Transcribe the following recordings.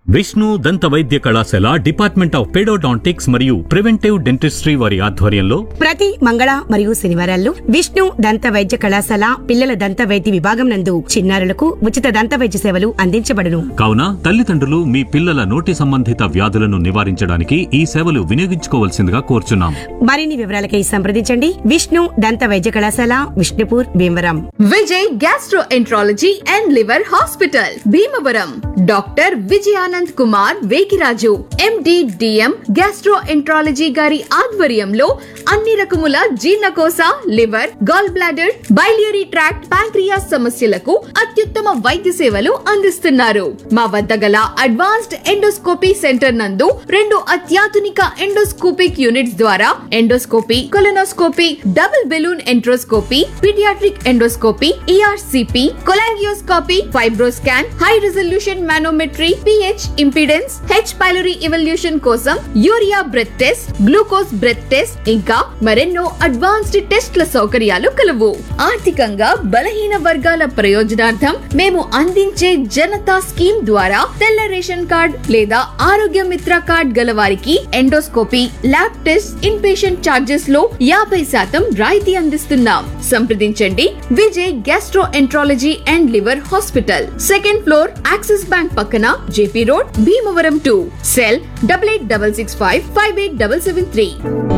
విష్ణు దంత వైద్య కళాశాల డిపార్ట్మెంట్ ఆఫ్ పెడోడాంటిక్స్ మరియు ప్రివెంటివ్ డెంటిస్ట్రీ వారి ఆధ్వర్యంలో ప్రతి మంగళ మరియు శనివారాల్లో విష్ణు దంత వైద్య కళాశాల పిల్లల దంత వైద్య విభాగం నందు చిన్నారులకు ఉచిత దంత వైద్య సేవలు అందించబడును కావున తల్లిదండ్రులు మీ పిల్లల నోటి సంబంధిత వ్యాధులను నివారించడానికి ఈ సేవలు వినియోగించుకోవాల్సిందిగా కోరుచున్నాం మరిన్ని వివరాలకై సంప్రదించండి విష్ణు దంత వైద్య కళాశాల Vishnupur Bhimavaram Vijay gastroenterology and liver hospital Bhimavaram doctor Vijayanand Kumar Vegiraju MD DM gastroenterology గారి ఆధ్వర్యంలో అన్ని రకముల జీర్ణకోశ liver gallbladder biliary tract pancreas సమస్యలకు అత్యుత్తమ వైద్య సేవలు అందిస్తున్నారు మా వద్ద గల అడ్వాన్స్డ్ ఎండోస్కోపీ సెంటర్ నందు రెండు అత్యాధునిక ఎండోస్కోపిక్ యూనిట్స్ ద్వారా endoscopy colonoscopy double balloon enteroscopy paediatric endoscopy ERCP cholangioscopy FibroScan high resolution manometry PH impedance H pylori evaluation కోసం urea breath test glucose breath test ఇంకా మరెన్నో అడ్వాన్స్డ్ టెస్ట్ల సౌకర్యాలు కలవు ఆర్థికంగా బలహీన వర్గాల ప్రయోజనార్థం మేము అందించే జనతా స్కీమ్ ద్వారా తెల్ల రేషన్ కార్డ్ లేదా ఆరోగ్య మిత్ర కార్డ్ గల వారికి endoscopy lab test inpatient charges లో యాభై శాతం రాయితీ అందిస్తున్నాం సంప్రదించండి Vijay gastroenterology and liver hospital second floor Axis bank పక్కన JP road Bhimavaram to cell double eight double six five five eight double seven three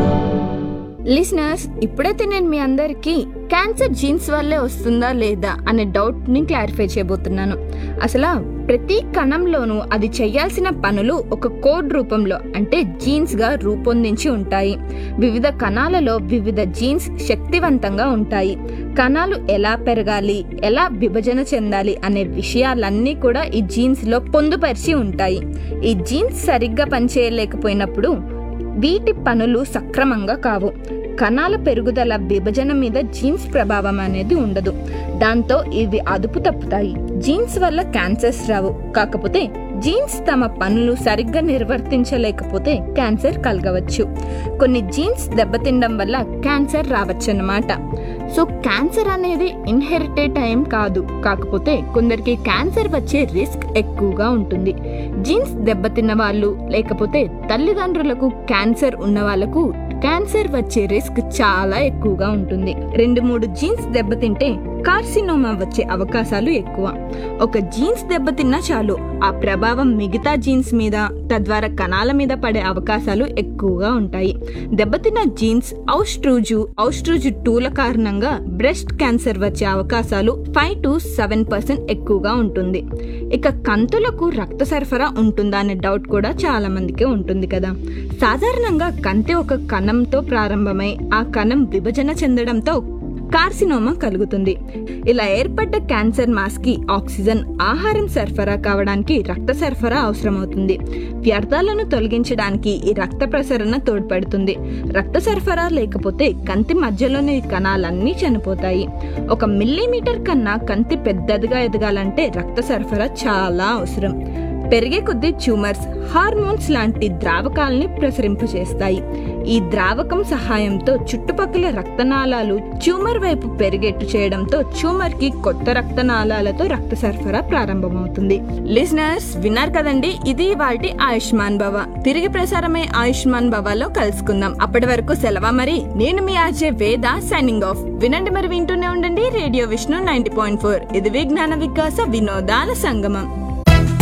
listeners ఇప్పుడైతే నేను మీ అందరికీ క్యాన్సర్ జీన్స్ వల్లే వస్తుందా లేదా అనే డౌట్ని క్లారిఫై చేయబోతున్నాను అసలు ప్రతి కణంలోనూ అది చేయాల్సిన పనులు ఒక కోడ్ రూపంలో అంటే జీన్స్గా రూపొందించి ఉంటాయి వివిధ కణాలలో వివిధ జీన్స్ శక్తివంతంగా ఉంటాయి కణాలు ఎలా పెరగాలి ఎలా విభజన చెందాలి అనే విషయాలన్నీ కూడా ఈ జీన్స్లో పొందుపరిచి ఉంటాయి ఈ జీన్స్ సరిగ్గా పనిచేయలేకపోయినప్పుడు వీటి పనులు సక్రమంగా కావు కణాల పెరుగుదల విభజన మీద జీన్స్ ప్రభావం అనేది ఉండదు దాంతో ఇవి అదుపు తప్పుతాయి జీన్స్ వల్ల క్యాన్సర్స్ రావు కాకపోతే జీన్స్ తమ పనులు సరిగ్గా నిర్వర్తించలేకపోతే క్యాన్సర్ కలగవచ్చు కొన్ని జీన్స్ దెబ్బతినడం వల్ల క్యాన్సర్ రావచ్చన్నమాట సో క్యాన్సర్ అనేది ఇన్హెరిటెడ్ ఏం కాదు కాకపోతే కొందరికి క్యాన్సర్ వచ్చే రిస్క్ ఎక్కువగా ఉంటుంది జీన్స్ దెబ్బతిన్న వాళ్ళు లేకపోతే తల్లిదండ్రులకు క్యాన్సర్ ఉన్న వాళ్ళకు క్యాన్సర్ వచ్చే రిస్క్ చాలా ఎక్కువగా ఉంటుంది రెండు మూడు జీన్స్ దెబ్బతింటే కార్సినోమా వచ్చే అవకాశాలు ఎక్కువ ఒక జీన్స్ దెబ్బతిన్నా చాలు ఆ ప్రభావం మిగతా జీన్స్ మీద తద్వారా కణాల మీద పడే అవకాశాలు ఎక్కువగా ఉంటాయి దెబ్బతిన్న జీన్స్ ఔస్ట్రూజు ఔస్ట్రూజు టూల కారణంగా బ్రెస్ట్ క్యాన్సర్ వచ్చే అవకాశాలు ఫైవ్ టు సెవెన్ పర్సెంట్ ఎక్కువగా ఉంటుంది ఇక కంతులకు రక్త సరఫరా ఉంటుందా అనే డౌట్ కూడా చాలా మందికి ఉంటుంది కదా సాధారణంగా కంతి ఒక కణంతో ప్రారంభమై ఆ కణం విభజన చెందడంతో కార్సినోమా కలుగుతుంది ఇలా ఏర్పడ్డ క్యాన్సర్ మాస్ కి ఆక్సిజన్ ఆహారం సరఫరా కావడానికి రక్త సరఫరా అవసరమవుతుంది వ్యర్థాలను తొలగించడానికి ఈ రక్త ప్రసరణ తోడ్పడుతుంది రక్త సరఫరా లేకపోతే కంతి మధ్యలోని కణాలన్నీ చనిపోతాయి ఒక మిల్లీమీటర్ కన్నా కంతి పెద్దదిగా ఎదగాలంటే రక్త సరఫరా చాలా అవసరం పెరిగే కొద్దీ ట్యూమర్స్ హార్మోన్స్ లాంటి ద్రావకాలని ప్రసరింపచేస్తాయి ఈ ద్రావకం సహాయంతో చుట్టుపక్కల రక్తనాళాలు ట్యూమర్ వైపు పెరిగేట్టు చేయడంతో ట్యూమర్ కి కొత్త రక్తనాళాలతో రక్త సరఫరా ప్రారంభమవుతుంది లిజనర్స్ విన్నారు కదండి ఇది వాటి ఆయుష్మాన్ భవ తిరిగి ప్రసారమై ఆయుష్మాన్ భవలో కలుసుకుందాం అప్పటి వరకు సెలవా మరి నేను మీ ఆర్జే వేద సైనింగ్ ఆఫ్ వినండి మరి వింటూనే ఉండండి radio Vishnu ninety point four ఇది విజ్ఞాన వికాస వినోదాల సంగమం